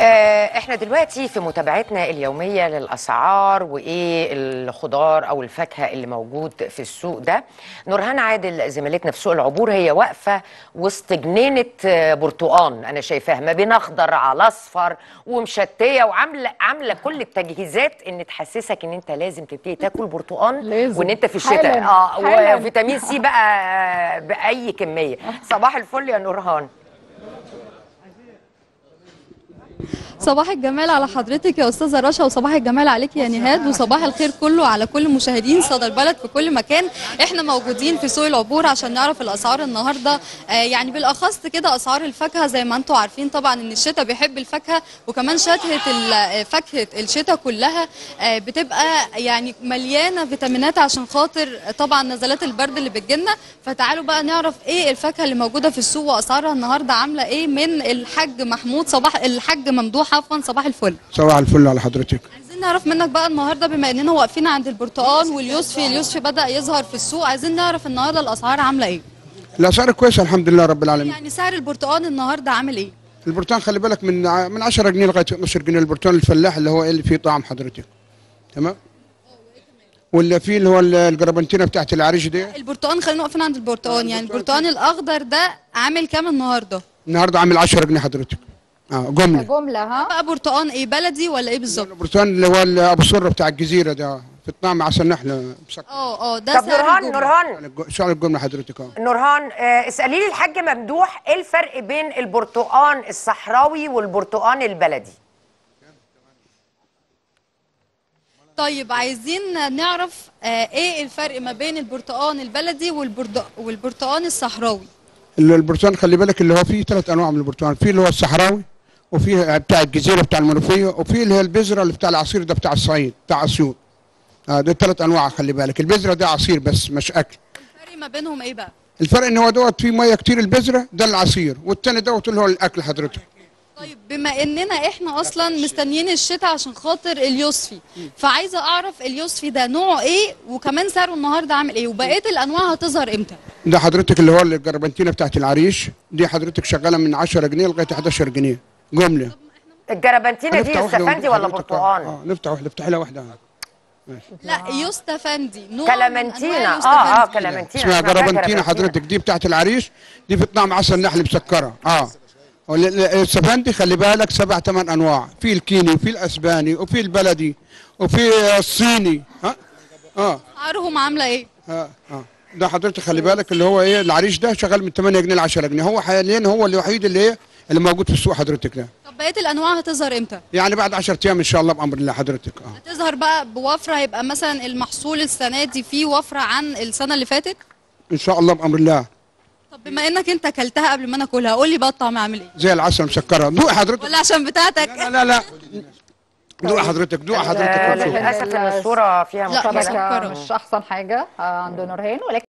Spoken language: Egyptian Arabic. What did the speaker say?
آه، احنا دلوقتي في متابعتنا اليومية للأسعار وإيه الخضار أو الفاكهة اللي موجود في السوق ده نورهان عادل زميلتنا في سوق العبور هي واقفة وسط جنينة آه، برتقان أنا شايفاها ما بين أخضر على أصفر ومشتية وعاملة عاملة كل التجهيزات إن تحسسك إن أنت لازم تبتدي تاكل برتقان لازم. وإن أنت في الشتاء حالاً. اه حالاً. وفيتامين سي بقى آه، بأي كمية صباح الفل يا نورهان صباح الجمال على حضرتك يا استاذه رشا وصباح الجمال عليك يا نهاد وصباح الخير كله على كل مشاهدين صدى البلد في كل مكان احنا موجودين في سوق العبور عشان نعرف الاسعار النهارده آه يعني بالاخص كده اسعار الفاكهه زي ما انتم عارفين طبعا ان الشتاء بيحب الفاكهه وكمان شتهه ال- آه، فاكهه الشتاء كلها آه بتبقى يعني مليانه فيتامينات عشان خاطر طبعا نزلات البرد اللي بتجيلنا فتعالوا بقى نعرف ايه الفاكهه اللي موجوده في السوق واسعارها النهارده عامله ايه من الحاج محمود صباح الحاج ممدوح عفوا صباح الفل صباح الفل على حضرتك عايزين نعرف منك بقى النهارده بما اننا واقفين عند البرتقال واليوسفي اليوسفي بدا يظهر في السوق عايزين نعرف النهارده الاسعار عامله ايه الاسعار كويسه الحمد لله رب العالمين يعني سعر البرتقال النهارده عامل ايه البرتقال خلي بالك من ع- من 10 جنيه لغايه 12 جنيه البرتقال الفلاح اللي هو إيه اللي فيه طعم حضرتك تمام واللي فيه اللي هو ال- الجربنتينه بتاعت العريش دي البرتقال خلينا واقفين عند البرتقال يعني البرتقال الاخضر ده عامل كام النهارده النهارده عامل 10 جنيه حضرتك اه جمله جملة ها بقى برتقال ايه بلدي ولا ايه بالظبط البرتقال اللي هو ال- ابو سره بتاع الجزيره ده في الطعم عسل نحله مسكر اه اه ده طب سعر نورهان الجملة. نورهان سعر الجمله حضرتك اه نورهان آه، اسالي لي الحاج ممدوح ايه الفرق بين البرتقان الصحراوي والبرتقان البلدي طيب عايزين نعرف آه ايه الفرق ما بين البرتقال البلدي والبرد... والبرتقال الصحراوي ال- البرتقال خلي بالك اللي هو فيه ثلاث انواع من البرتقال في اللي هو الصحراوي وفي بتاع الجزيره بتاع المنوفيه وفي اللي هي البذره اللي بتاع العصير ده بتاع الصعيد بتاع اسيوط اه ده ثلاث انواع خلي بالك البذره ده عصير بس مش اكل الفرق ما بينهم ايه بقى الفرق ان هو دوت فيه ميه كتير البذره ده العصير والتاني دوت اللي هو الاكل حضرتك طيب بما اننا احنا اصلا مستنيين الشتاء عشان خاطر اليوسفي فعايزه اعرف اليوسفي ده نوعه ايه وكمان سعره النهارده عامل ايه وبقيه الانواع هتظهر امتى ده حضرتك اللي هو الجربنتينه بتاعت العريش دي حضرتك شغاله من 10 جنيه لغايه 11 جنيه جمله الجربنتينه دي هنفتح واحدة استفندي ولا حضرتك، برتقان اه نفتح واحده افتح لها واحده لا يوستفندي نوع من كلامنتينا أنواع اه اه اليوستفندي. كلامنتينا اسمها اسمها جربنتينه حضرتك دي بتاعت العريش دي في طعم عسل نحل مسكره اه وال- ال- السفندي خلي بالك سبع ثمان انواع في الكيني وفي الاسباني وفي البلدي وفي الصيني ها اه اسعارهم عامله ايه اه اه ده حضرتك خلي بالك اللي هو ايه العريش ده شغال من 8 جنيه ل 10 جنيه هو حاليا هو الوحيد اللي ايه اللي موجود في السوق حضرتك ده طب بقيه الانواع هتظهر امتى يعني بعد 10 ايام ان شاء الله بامر الله حضرتك اه هتظهر بقى بوفره هيبقى مثلا المحصول السنه دي فيه وفره عن السنه اللي فاتت ان شاء الله بامر الله طب بما انك انت اكلتها قبل ما انا اكلها قول لي بقى الطعم عامل ايه زي العسل مسكره دوق حضرتك ولا عشان بتاعتك لا لا لا دوق حضرتك دوق آه حضرتك للاسف ان الصوره فيها لا، مشكله مسكرة. مش أحسن حاجة آه، عند نورهان ولكن